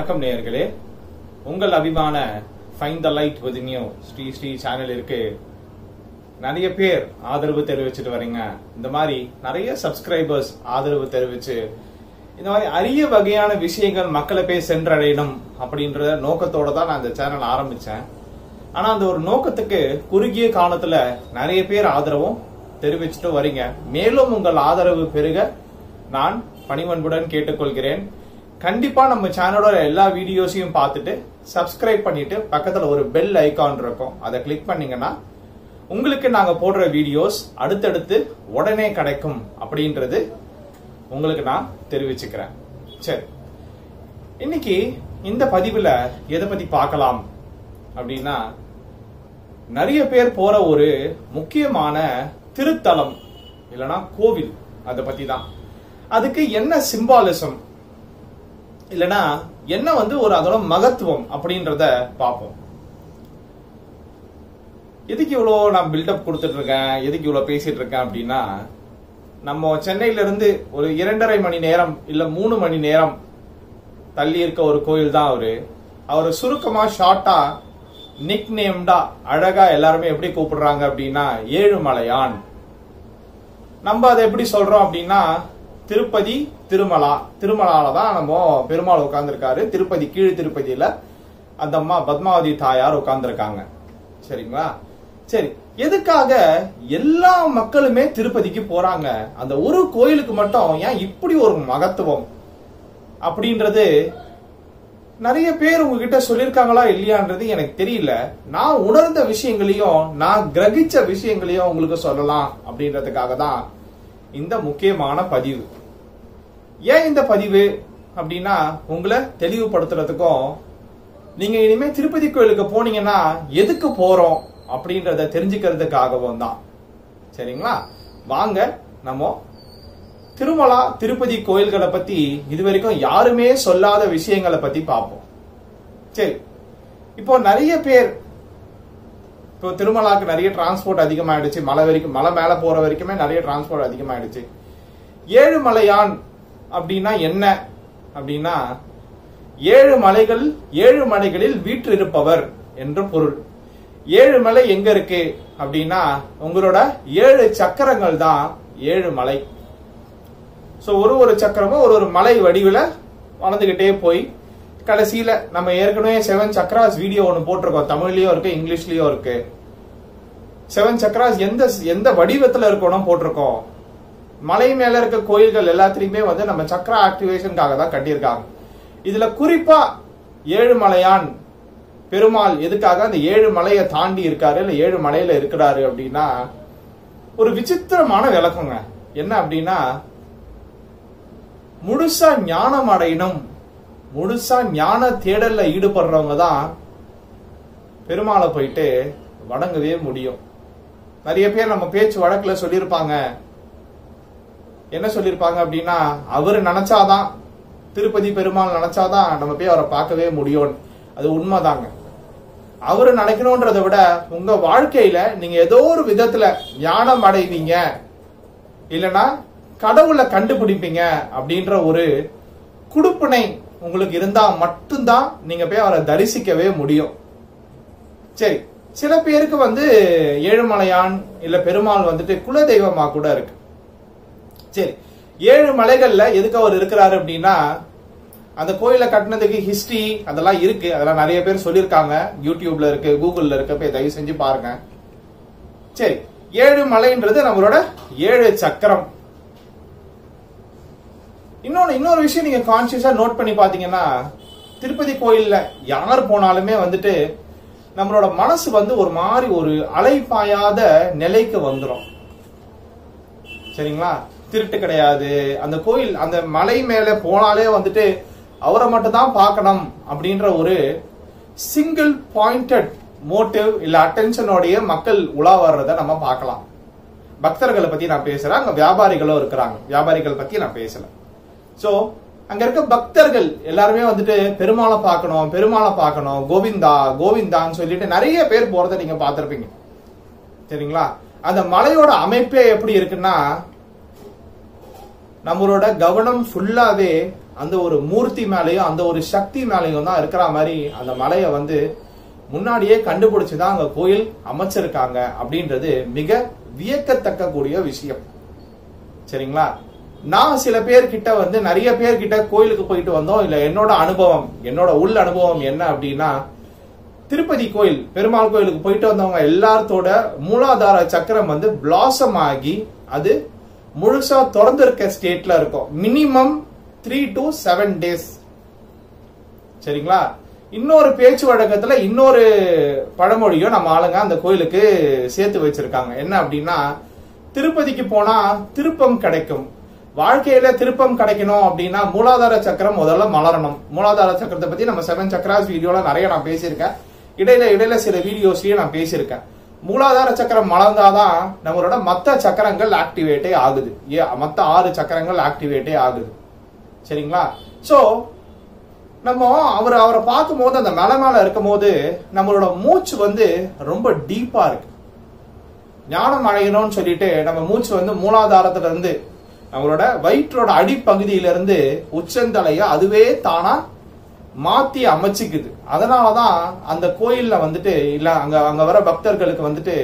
வணக்கம் நேயர்களே உங்கள் அபிமான fine the light with new Sri Sri சேனலிற்கு நிறைய பேர் ஆதரவு தெரிவிச்சிட்டு வரீங்க இந்த மாதிரி நிறைய சப்ஸ்கிரைபர்ஸ் ஆதரவு தெரிவிச்சு இந்த மாதிரி அரிய வகையான விஷயங்கள் மக்களை போய் சென்றடையணும் அப்படின்ற நோக்கத்தோட தான் நான் இந்த சேனல் ஆரம்பிச்சேன் ஆனா அந்த ஒரு நோக்கத்துக்கு குறுகிய காலத்துல நிறைய பேர் ஆதரவும் தெரிவிச்சுட்டு வரீங்க மேலும் உங்கள் ஆதரவு பெருக நான் பணிவன்புடன் கேட்டுக்கொள்கிறேன் கண்டிப்பா நம்ம சேனலோட எல்லா வீடியோஸையும் பார்த்துட்டு சப்ஸ்கிரைப் பண்ணிட்டு பக்கத்துல ஒரு பெல் ஐகான் இருக்கும் அதை கிளிக் பண்ணீங்கன்னா உங்களுக்கு நாங்க போடுற வீடியோஸ் அடுத்தடுத்து உடனே கிடைக்கும் அப்படின்றது உங்களுக்கு நான் தெரிவிச்சுக்கிறேன் சரி இன்னைக்கு இந்த பதிவுல எதை பத்தி பார்க்கலாம் அப்படின்னா நிறைய பேர் போற ஒரு முக்கியமான திருத்தலம் இல்லனா கோவில் அதை பத்தி தான் அதுக்கு என்ன சிம்பாலிசம் இல்லனா என்ன வந்து ஒரு அதோட மகத்துவம் அப்படின்றத பார்ப்போம் எதுக்கு இவ்வளோ நான் பில்டப் கொடுத்துட்டு இருக்கேன் எதுக்கு இவ்வளோ பேசிட்டு இருக்கேன் அப்படின்னா நம்ம சென்னையில இருந்து ஒரு இரண்டரை மணி நேரம் இல்ல மூணு மணி நேரம் தள்ளி இருக்க ஒரு கோயில் தான் அவரு அவர் சுருக்கமா ஷார்ட்டா நிக் நேம்டா அழகா எல்லாருமே எப்படி கூப்பிடுறாங்க அப்படின்னா ஏழுமலையான் நம்ம அதை எப்படி சொல்றோம் அப்படின்னா திருப்பதி திருமலா திருமலால தான் நம்ம பெருமாள் உட்கார்ந்துருக்காரு திருப்பதி கீழ் திருப்பதியில அந்த அம்மா பத்மாவதி தாயார் உட்கார்ந்துருக்காங்க சரிங்களா சரி எதுக்காக எல்லா மக்களுமே திருப்பதிக்கு போறாங்க அந்த ஒரு கோயிலுக்கு மட்டும் ஏன் இப்படி ஒரு மகத்துவம் அப்படின்றது நிறைய பேர் உங்ககிட்ட சொல்லியிருக்காங்களா இல்லையான்றது எனக்கு தெரியல நான் உணர்ந்த விஷயங்களையும் நான் கிரகிச்ச விஷயங்களையும் உங்களுக்கு சொல்லலாம் அப்படின்றதுக்காக தான் இந்த முக்கியமான பதிவு ஏன் இந்த பதிவு அப்படின்னா உங்களை தெளிவுபடுத்துறதுக்கும் நீங்க இனிமே திருப்பதி கோயிலுக்கு போனீங்கன்னா எதுக்கு போறோம் அப்படின்றத தெரிஞ்சுக்கிறதுக்காகவும் தான் சரிங்களா வாங்க நம்ம திருமலா திருப்பதி கோயில்களை பத்தி இதுவரைக்கும் யாருமே சொல்லாத விஷயங்களை பத்தி பார்ப்போம் சரி இப்போ நிறைய பேர் இப்போ திருமலாக்கு நிறைய டிரான்ஸ்போர்ட் அதிகமாயிடுச்சு மலை வரைக்கும் மலை மேல போற வரைக்குமே நிறைய டிரான்ஸ்போர்ட் அதிகமாயிடுச்சு ஏழுமலையான் அப்படின்னா என்ன அப்படின்னா ஏழு மலைகள் ஏழு மலைகளில் வீற்றிருப்பவர் என்று பொருள் ஏழு மலை எங்க இருக்கு அப்படின்னா உங்களோட ஏழு சக்கரங்கள் தான் ஏழு மலை சோ ஒரு ஒரு சக்கரமும் ஒரு ஒரு மலை வடிவில் வளர்ந்துகிட்டே போய் கடைசியில நம்ம ஏற்கனவே செவன் சக்கராஸ் வீடியோ ஒன்று போட்டிருக்கோம் தமிழ்லயும் இருக்கு இங்கிலீஷ்லயும் இருக்கு செவன் சக்கராஸ் எந்த எந்த வடிவத்துல இருக்கணும் போட்டிருக்கோம் மலை மேல இருக்க கோயில்கள் எல்லாத்திலையுமே வந்து நம்ம சக்கரா ஆக்டிவேஷனுக்காக தான் கட்டியிருக்காங்க இதுல குறிப்பா ஏழுமலையான் பெருமாள் எதுக்காக அந்த ஏழு மலையை தாண்டி இருக்காரு இல்ல ஏழு மலையில இருக்கிறாரு அப்படின்னா ஒரு விசித்திரமான விளக்கங்க என்ன அப்படின்னா முழுசா ஞானம் அடையணும் முழுசா ஞான தேடல்ல ஈடுபடுறவங்க தான் பெருமாளை போயிட்டு வணங்கவே முடியும் நிறைய பேர் நம்ம பேச்சு வழக்குல சொல்லியிருப்பாங்க என்ன சொல்லியிருப்பாங்க அப்படின்னா அவர் நினைச்சாதான் திருப்பதி பெருமாள் நினைச்சாதான் நம்ம போய் அவரை பார்க்கவே முடியும் அது உண்மைதாங்க அவரு நினைக்கணும்ன்றதை விட உங்க வாழ்க்கையில நீங்க ஏதோ ஒரு விதத்துல ஞானம் அடைவீங்க இல்லனா கடவுளை கண்டுபிடிப்பீங்க அப்படின்ற ஒரு குடுப்பினை உங்களுக்கு இருந்தா மட்டும்தான் நீங்க போய் அவரை தரிசிக்கவே முடியும் சரி சில பேருக்கு வந்து ஏழுமலையான் இல்ல பெருமாள் வந்துட்டு குலதெய்வமா கூட இருக்கு சரி ஏழு மலைகள்ல எதுக்கு அவர் இருக்கிறாரு அப்படின்னா அந்த கோயிலை கட்டினதுக்கு ஹிஸ்டரி அதெல்லாம் இருக்கு அதெல்லாம் நிறைய பேர் சொல்லியிருக்காங்க யூடியூப்ல இருக்கு கூகுள்ல இருக்கு போய் தயவு செஞ்சு பாருங்க சரி ஏழு மலைன்றது நம்மளோட ஏழு சக்கரம் இன்னொன்னு இன்னொரு விஷயம் நீங்க கான்சியஸா நோட் பண்ணி பாத்தீங்கன்னா திருப்பதி கோயில்ல யார் போனாலுமே வந்துட்டு நம்மளோட மனசு வந்து ஒரு மாதிரி ஒரு அலைப்பாயாத நிலைக்கு வந்துடும் சரிங்களா திருட்டு கிடையாது அந்த கோயில் அந்த மலை மேல போனாலே வந்துட்டு அவரை மட்டும் தான் பார்க்கணும் அப்படின்ற ஒரு சிங்கிள் பாயிண்டட் மோட்டிவ் இல்ல அட்டென்ஷனோடைய மக்கள் உலா வர்றத நம்ம பார்க்கலாம் பக்தர்களை பத்தி நான் பேசுறேன் அங்க வியாபாரிகளும் இருக்கிறாங்க வியாபாரிகள் பத்தி நான் பேசல சோ அங்க இருக்க பக்தர்கள் எல்லாருமே வந்துட்டு பெருமாளை பார்க்கணும் பெருமாளை பார்க்கணும் கோவிந்தா கோவிந்தான்னு சொல்லிட்டு நிறைய பேர் போறதை நீங்க பார்த்திருப்பீங்க சரிங்களா அந்த மலையோட அமைப்பே எப்படி இருக்குன்னா நம்மளோட கவனம் ஃபுல்லாவே அந்த ஒரு மூர்த்தி மேலேயும் அந்த ஒரு சக்தி மேலேயும் தான் இருக்கிற மாதிரி அந்த மலையை வந்து முன்னாடியே கண்டுபிடிச்சு தான் அங்க கோயில் அமைச்சிருக்காங்க அப்படின்றது மிக வியக்கத்தக்க கூடிய விஷயம் சரிங்களா நான் சில பேர்கிட்ட வந்து நிறைய பேர்கிட்ட கோயிலுக்கு போயிட்டு வந்தோம் இல்ல என்னோட அனுபவம் என்னோட உள் அனுபவம் என்ன அப்படின்னா திருப்பதி கோயில் பெருமாள் கோயிலுக்கு போயிட்டு வந்தவங்க எல்லாத்தோட மூலாதார சக்கரம் வந்து பிளாசம் ஆகி அது முழுசா திறந்து இருக்க ஸ்டேட்ல இருக்கும் minimum three to seven days சரிங்களா இன்னொரு பேச்சு வழக்கத்துல இன்னொரு பழமொழியும் நம்ம ஆளுங்க அந்த கோயிலுக்கு சேர்த்து வச்சிருக்காங்க என்ன அப்படின்னா திருப்பதிக்கு போனா திருப்பம் கிடைக்கும் வாழ்க்கையில திருப்பம் கிடைக்கணும் அப்படின்னா மூலாதார சக்கரம் முதல்ல மலரணும் மூலாதார சக்கரத்தை பத்தி நம்ம செவன் சக்கராஸ் வீடியோல நிறைய நான் பேசியிருக்கேன் இடையில இடையில சில வீடியோஸ்லயும் நான் பேசியிருக்கேன் மூலாதார சக்கரம் மலர்ந்தாதான் நம்மளோட மத்த சக்கரங்கள் ஆக்டிவேட்டே ஆகுது ஏ மத்த ஆறு சக்கரங்கள் ஆக்டிவேட்டே ஆகுது சரிங்களா சோ நம்ம அவர் அவரை பார்க்கும்போது அந்த மலை மேல இருக்கும் போது நம்மளோட மூச்சு வந்து ரொம்ப டீப்பா இருக்கு ஞானம் அடையணும்னு சொல்லிட்டு நம்ம மூச்சு வந்து மூலாதாரத்துல இருந்து நம்மளோட வயிற்றோட அடிப்பகுதியில இருந்து உச்சந்தலைய அதுவே தானா மாத்தி அமைச்சுக்குது அதனாலதான் அந்த கோயில்ல வந்துட்டு இல்ல அங்க அங்க வர பக்தர்களுக்கு வந்துட்டு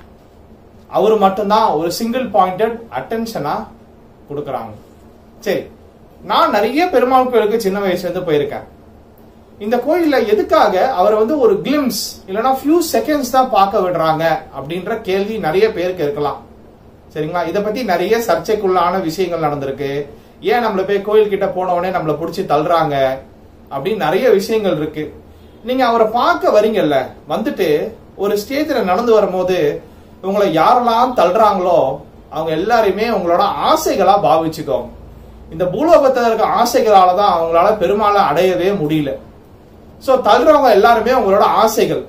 அவரு மட்டும்தான் ஒரு சிங்கிள் பாயிண்டட் அட்டென்ஷனா கொடுக்கறாங்க சரி நான் நிறைய பெருமாள் கோயிலுக்கு சின்ன வயசுல இருந்து போயிருக்கேன் இந்த கோயில்ல எதுக்காக அவரை வந்து ஒரு கிளிம்ஸ் இல்லைன்னா ஃபியூ செகண்ட்ஸ் தான் பார்க்க விடுறாங்க அப்படின்ற கேள்வி நிறைய பேருக்கு இருக்கலாம் சரிங்களா இத பத்தி நிறைய சர்ச்சைக்குள்ளான விஷயங்கள் நடந்திருக்கு ஏன் நம்மள போய் கோயில் கிட்ட போன உடனே நம்மள புடிச்சு தள்ளுறாங்க அப்படின்னு நிறைய விஷயங்கள் இருக்கு நீங்க அவரை பார்க்க வரீங்கல்ல வந்துட்டு ஒரு ஸ்டேஜ்ல நடந்து வரும்போது உங்களை யாரெல்லாம் தள்ளுறாங்களோ அவங்க எல்லாரையுமே உங்களோட ஆசைகளா பாவிச்சுக்கோங்க இந்த பூலோகத்துல இருக்க ஆசைகளால தான் அவங்களால பெருமாளை அடையவே முடியல சோ தள்ளுறவங்க எல்லாருமே உங்களோட ஆசைகள்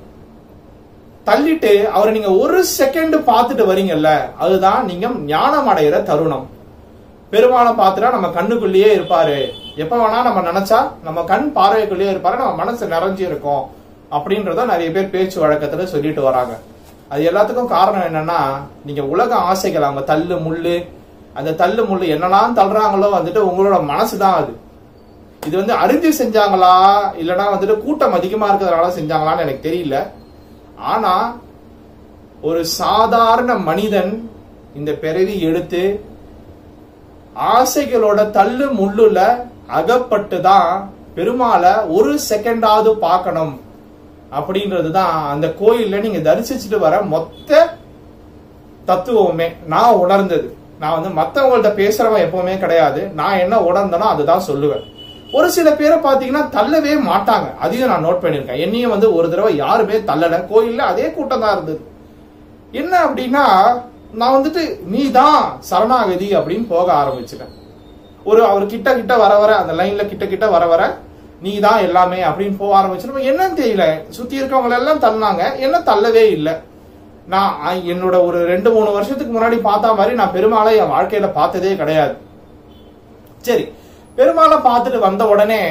தள்ளிட்டு அவரை நீங்க ஒரு செகண்ட் பார்த்துட்டு வரீங்கல்ல அதுதான் நீங்க ஞானம் அடையிற தருணம் பெருமாளை பார்த்துட்டா நம்ம கண்ணுக்குள்ளேயே இருப்பாரு எப்ப வேணா நம்ம நினைச்சா நம்ம கண் பார்வைக்குள்ளேயே இருப்பாரு நம்ம மனசு நிறைஞ்சு இருக்கும் அப்படின்றத நிறைய பேர் பேச்சு வழக்கத்துல சொல்லிட்டு வராங்க அது எல்லாத்துக்கும் காரணம் என்னன்னா நீங்க உலக ஆசைகள் அவங்க தள்ளு முள்ளு அந்த தள்ளு முள்ளு என்னெல்லாம் தள்ளுறாங்களோ வந்துட்டு உங்களோட மனசுதான் அது இது வந்து அறிஞ்சு செஞ்சாங்களா இல்லனா வந்துட்டு கூட்டம் அதிகமா இருக்கிறதுனால செஞ்சாங்களான்னு எனக்கு தெரியல ஆனா ஒரு சாதாரண மனிதன் இந்த பிறவி எடுத்து ஆசைகளோட தள்ளு முள்ளுல அகப்பட்டு தான் பெருமாளை ஒரு செகண்டாவது பார்க்கணும் அப்படின்றது தான் அந்த கோயில்ல நீங்க தரிசிச்சுட்டு வர மொத்த தத்துவமே நான் உணர்ந்தது நான் வந்து மத்தவங்கள்ட்ட பேசுறவன் எப்பவுமே கிடையாது நான் என்ன உணர்ந்தனோ அதுதான் சொல்லுவேன் ஒரு சில பேரை பாத்தீங்கன்னா தள்ளவே மாட்டாங்க அதையும் நான் நோட் பண்ணிருக்கேன் என்னையும் வந்து ஒரு தடவை யாருமே தள்ளல கோயில்ல அதே கூட்டம் தான் இருந்தது என்ன அப்படின்னா நான் வந்துட்டு நீ தான் சரணாகதி அப்படின்னு போக ஆரம்பிச்சிட்டேன் ஒரு அவர் கிட்ட கிட்ட வர வர அந்த லைன்ல கிட்ட கிட்ட வர வர நீ தான் எல்லாமே அப்படின்னு போக ஆரம்பிச்சிட்டோம் என்னன்னு தெரியல சுத்தி இருக்கவங்க எல்லாம் தள்ளினாங்க என்ன தள்ளவே இல்லை நான் அ- என்னோட ஒரு ரெண்டு மூணு வருஷத்துக்கு முன்னாடி பார்த்த மாதிரி நான் பெருமாளை என் வாழ்க்கையில பார்த்ததே கிடையாது சரி பெருமாளை பார்த்துட்டு வந்த உடனே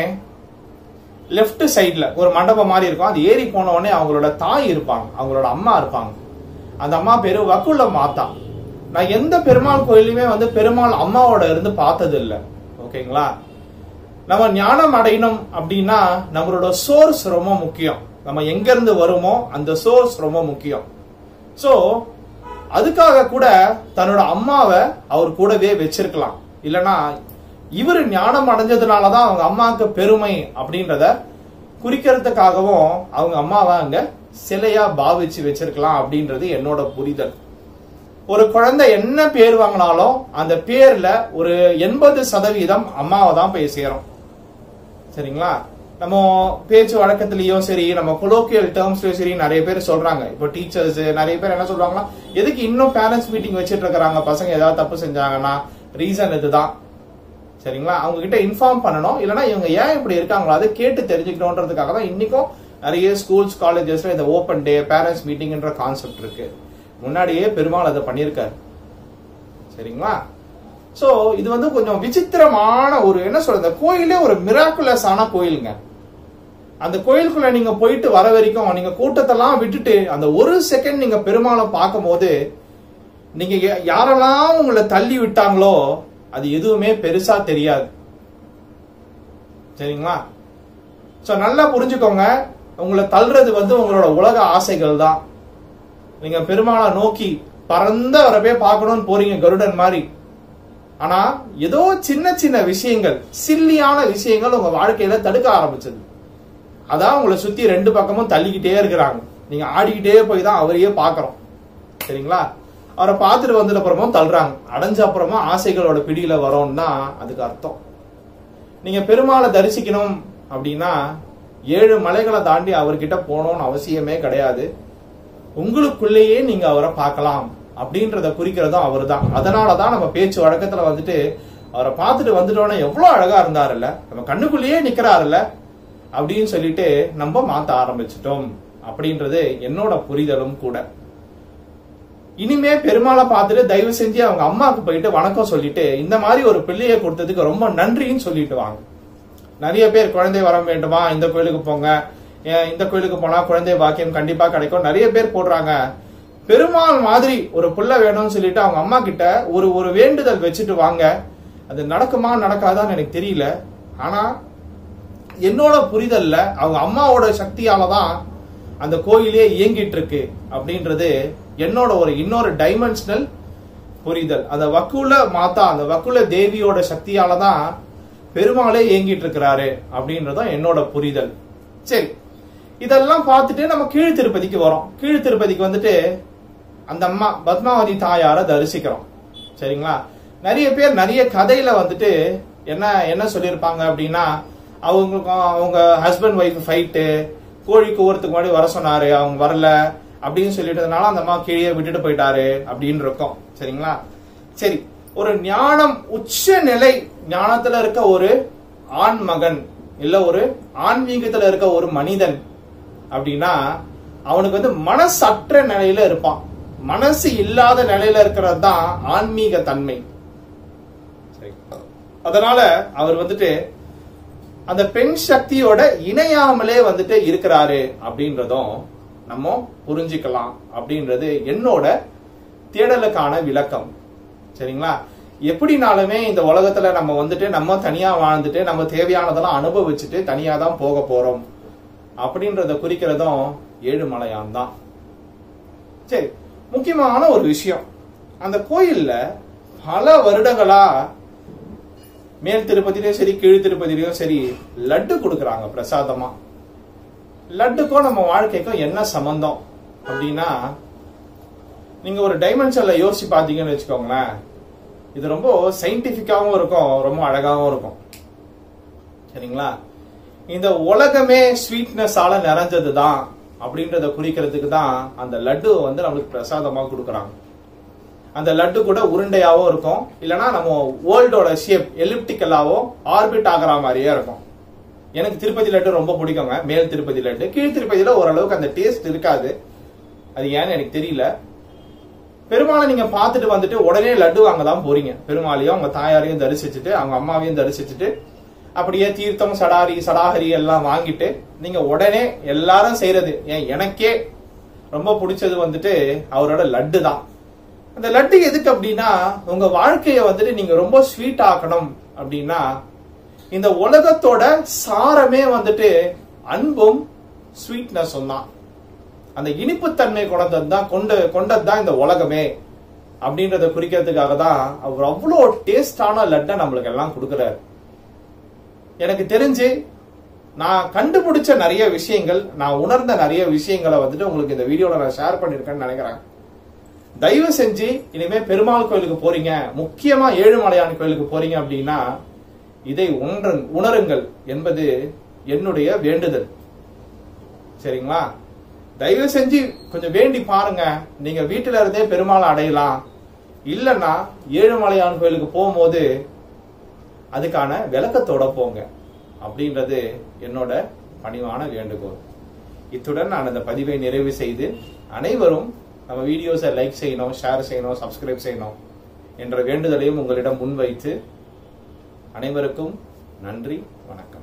லெஃப்ட் சைடுல ஒரு மண்டபம் மாதிரி இருக்கும் அது ஏறி போன உடனே அவங்களோட தாய் இருப்பாங்க அவங்களோட அம்மா இருப்பாங்க அந்த அம்மா பேரு வக்குள்ள மாதா நான் எந்த பெருமாள் கோயிலுமே வந்து பெருமாள் அம்மாவோட இருந்து பார்த்தது இல்ல ஓகேங்களா நம்ம ஞானம் அடையணும் அப்படின்னா நம்மளோட சோர்ஸ் ரொம்ப முக்கியம் நம்ம எங்க இருந்து வருமோ அந்த சோர்ஸ் ரொம்ப முக்கியம் சோ அதுக்காக கூட தன்னோட அம்மாவை அவர் கூடவே வச்சிருக்கலாம் இல்லனா இவர் ஞானம் அடைஞ்சதுனாலதான் அவங்க அம்மாவுக்கு பெருமை அப்படின்றத குறிக்கிறதுக்காகவும் அவங்க அம்மாவை அங்க சிலையா பாவிச்சு வச்சிருக்கலாம் அப்படின்றது என்னோட புரிதல் ஒரு குழந்தை என்ன பேர் வாங்கினாலும் அந்த பேர்ல ஒரு எண்பது சதவீதம் அம்மாவை தான் போய் சேரும் சரிங்களா நம்ம பேச்சு வழக்கத்திலயும் சரி நம்ம கொலோக்கியல் டேர்ம்ஸ்லயும் சரி நிறைய பேர் சொல்றாங்க இப்போ டீச்சர்ஸ் நிறைய பேர் என்ன சொல்றாங்கன்னா எதுக்கு இன்னும் பேரண்ட்ஸ் மீட்டிங் வச்சிட்டு இருக்காங்க பசங்க ஏதாவது தப்பு செஞ்சாங்கன்னா ரீசன் இதுதான் சரிங்களா அவங்க கிட்ட இன்ஃபார்ம் பண்ணணும் இல்லைன்னா இவங்க ஏன் இப்படி இருக்காங்களோ அதை கேட்டு தெரிஞ்சுக்கணுன்றதுக்காக தான் இன்னைக்கும் நிறைய ஸ்கூல்ஸ் காலேஜஸ்ல இந்த ஓப்பன் டே பேரண்ட்ஸ் மீட்டிங்ன்ற கான்செப்ட் இருக்கு முன்னாடியே பெருமாள் அதை பண்ணியிருக்காரு சரிங்களா சோ இது வந்து கொஞ்சம் விசித்திரமான ஒரு என்ன சொல்றது இந்த கோயிலே ஒரு மிராக்குலஸ் ஆன கோயிலுங்க அந்த கோயிலுக்குள்ள நீங்க போயிட்டு வர வரைக்கும் நீங்க கூட்டத்தெல்லாம் விட்டுட்டு அந்த ஒரு செகண்ட் நீங்க பெருமாளை பார்க்கும்போது நீங்க யா- யாரெல்லாம் உங்களை தள்ளி விட்டாங்களோ அது எதுவுமே பெருசா தெரியாது சரிங்களா சோ நல்லா புரிஞ்சுக்கோங்க உங்களை தள்ளுறது வந்து உங்களோட உலக ஆசைகள் தான் நீங்க பெருமாளை நோக்கி பறந்த வரவே பார்க்கணும்னு போறீங்க கருடன் மாதிரி ஆனா ஏதோ சின்ன சின்ன விஷயங்கள் சில்லியான விஷயங்கள் உங்க வாழ்க்கையில தடுக்க ஆரம்பிச்சது அதான் உங்களை சுத்தி ரெண்டு பக்கமும் தள்ளிக்கிட்டே இருக்கிறாங்க நீங்க ஆடிக்கிட்டே போய் தான் அவரையே பார்க்கறோம் சரிங்களா அவரை பார்த்துட்டு வந்தது அப்புறமும் தள்ளுறாங்க அடைஞ்ச அப்புறமா ஆசைகளோட பிடியில வரோம்னா அதுக்கு அர்த்தம் நீங்க பெருமாளை தரிசிக்கணும் அப்படின்னா ஏழு மலைகளை தாண்டி அவர்கிட்ட போகணும்னு அவசியமே கிடையாது உங்களுக்குள்ளேயே நீங்க அவரை பார்க்கலாம் அப்படின்றத குறிக்கிறதும் அவர் தான் அதனாலதான் நம்ம பேச்சு வழக்கத்துல வந்துட்டு அவரை பார்த்துட்டு வந்துட்டோன்னே எவ்வளவு அழகா இருந்தாருல்ல நம்ம கண்ணுக்குள்ளேயே நிக்கிறாருல்ல அப்படின்னு சொல்லிட்டு நம்ம மாத்த ஆரம்பிச்சிட்டோம் அப்படின்றது என்னோட புரிதலும் கூட இனிமே பெருமாளை பார்த்துட்டு தயவு செஞ்சு அவங்க அம்மாவுக்கு போயிட்டு வணக்கம் சொல்லிட்டு இந்த மாதிரி ஒரு பிள்ளையை கொடுத்ததுக்கு ரொம்ப நன்றின்னு சொல்லிட்டு வாங்க நிறைய பேர் குழந்தை வர வேண்டுமா இந்த கோயிலுக்கு போங்க ஏன் இந்த கோயிலுக்கு போனா குழந்தை பாக்கியம் கண்டிப்பா கிடைக்கும் நிறைய பேர் போடுறாங்க பெருமாள் மாதிரி ஒரு புள்ள வேணும்னு சொல்லிட்டு அவங்க அம்மா கிட்ட ஒரு ஒரு வேண்டுதல் வச்சுட்டு வாங்க அது நடக்குமா நடக்காதான்னு எனக்கு தெரியல ஆனா என்னோட புரிதல்ல அவங்க அம்மாவோட சக்தியால தான் அந்த கோயிலே இயங்கிட்டு இருக்கு அப்படின்றது என்னோட ஒரு இன்னொரு டைமென்ஷனல் புரிதல் அந்த வக்குல மாதா அந்த வக்குல தேவியோட சக்தியால தான் பெருமாளே இயங்கிட்டு இருக்கிறாரு அப்படின்றதும் என்னோட புரிதல் சரி இதெல்லாம் பார்த்துட்டு நம்ம கீழ் திருப்பதிக்கு வரோம் கீழ் திருப்பதிக்கு வந்துட்டு அந்த அம்மா பத்மாவதி தாயார தரிசிக்கிறோம் சரிங்களா நிறைய பேர் நிறைய கதையில வந்துட்டு என்ன என்ன சொல்லியிருப்பாங்க அப்படின்னா அவங்களுக்கும் அவங்க ஹஸ்பண்ட் ஒய்ஃப் ஃபைட்டு கோழி கூவறதுக்கு முன்னாடி வர சொன்னாரு அவங்க வரல அப்படின்னு சொல்லிட்டதுனால அந்த அம்மா கீழே விட்டுட்டு போயிட்டாரு அப்படின்னு இருக்கும் சரிங்களா சரி ஒரு ஞானம் உச்ச நிலை ஞானத்துல இருக்க ஒரு ஆண் மகன் இல்ல ஒரு ஆன்மீகத்துல இருக்க ஒரு மனிதன் அப்படின்னா அவனுக்கு வந்து மனசற்ற நிலையில இருப்பான் மனசு இல்லாத நிலையில இருக்கிறது தான் ஆன்மீக தன்மை சரி. அதனால அவர் வந்துட்டு அந்த பெண் சக்தியோட இணையாமலே வந்துட்டு இருக்கிறாரு அப்படின்றதும் நம்ம புரிஞ்சுக்கலாம் அப்படின்றது என்னோட தேடலுக்கான விளக்கம் சரிங்களா எப்படினாலுமே இந்த உலகத்துல நம்ம வந்துட்டு நம்ம தனியா வாழ்ந்துட்டு நம்ம தேவையானதெல்லாம் அனுபவிச்சுட்டு தனியா தான் போக போறோம் அப்படின்றத குறிக்கிறதும் ஏழுமலையான் தான் சரி முக்கியமான ஒரு விஷயம் அந்த கோயில்ல பல வருடங்களா மேல் திருப்பதிலையும் சரி கீழ் திருப்பதிலையும் சரி லட்டு கொடுக்கறாங்க பிரசாதமா லட்டுக்கும் நம்ம வாழ்க்கைக்கும் என்ன சம்பந்தம் அப்படின்னா நீங்க ஒரு டைமென்ஷன்ல யோசிச்சு பாத்தீங்கன்னு வச்சுக்கோங்களேன் இது ரொம்ப சயின்டிபிக்காவும் இருக்கும் ரொம்ப அழகாவும் இருக்கும் சரிங்களா இந்த உலகமே ஸ்வீட்னஸால நிறைஞ்சது தான் அப்படின்றத குறிக்கிறதுக்கு தான் அந்த லட்டு வந்து நம்மளுக்கு பிரசாதமா கொடுக்கறாங்க அந்த லட்டு கூட உருண்டையாவும் இருக்கும் இல்லனா நம்ம வேர்ல்டோட ஷேப் எலிப்டிக்கலாவோ ஆர்பிட் ஆகிற மாதிரியே இருக்கும் எனக்கு திருப்பதி லட்டு ரொம்ப பிடிக்குங்க மேல் திருப்பதி லட்டு கீழ் திருப்பதியில ஓரளவுக்கு அந்த டேஸ்ட் இருக்காது அது ஏன்னு எனக்கு தெரியல பெருமாளை நீங்க பார்த்துட்டு வந்துட்டு உடனே லட்டு வாங்க தான் போறீங்க பெருமாளையும் அவங்க தாயாரையும் தரிசிச்சுட்டு அவங்க அம்மாவையும் தரிசிச்சுட்டு அப்படியே தீர்த்தம் சடாரி சடாஹரி எல்லாம் வாங்கிட்டு நீங்க உடனே எல்லாரும் செய்யறது ஏன் எனக்கே ரொம்ப பிடிச்சது வந்துட்டு அவரோட லட்டு தான் அந்த லட்டு எதுக்கு அப்படின்னா உங்க வாழ்க்கைய வந்துட்டு நீங்க ரொம்ப ஸ்வீட் ஆக்கணும் அப்படின்னா இந்த உலகத்தோட சாரமே வந்துட்டு அன்பும் ஸ்வீட்னஸும் தான் அந்த இனிப்புத்தன்மை கொண்டது தான் கொண்டு கொண்டது தான் இந்த உலகமே அப்படின்றத குறிக்கிறதுக்காக தான் அவர் அவ்வளோ டேஸ்டான லட்டை நம்மளுக்கு எல்லாம் கொடுக்குறாரு எனக்கு தெரிஞ்சு நான் கண்டுபிடிச்ச நிறைய விஷயங்கள் நான் உணர்ந்த நிறைய விஷயங்களை வந்துட்டு உங்களுக்கு இந்த வீடியோல நான் ஷேர் பண்ணிருக்கேன்னு நினைக்கிறேன் தயவு செஞ்சு இனிமே பெருமாள் கோயிலுக்கு போறீங்க முக்கியமா ஏழுமலையான் கோயிலுக்கு போறீங்க அப்படின்னா இதை உணரு உணருங்கள் என்பது என்னுடைய வேண்டுதல் சரிங்களா தயவு செஞ்சு கொஞ்சம் வேண்டி பாருங்க நீங்க வீட்டுல இருந்தே பெருமாளை அடையலாம் இல்லைன்னா ஏழுமலையான் கோயிலுக்கு போகும்போது அதுக்கான விளக்கத்தோட போங்க அப்படின்றது என்னோட பணிவான வேண்டுகோள் இத்துடன் நான் இந்த பதிவை நிறைவு செய்து அனைவரும் நம்ம வீடியோஸை லைக் செய்யணும் ஷேர் செய்யணும் சப்ஸ்கிரைப் செய்யணும் என்ற வேண்டுதலையும் உங்களிடம் முன்வைத்து அனைவருக்கும் நன்றி வணக்கம்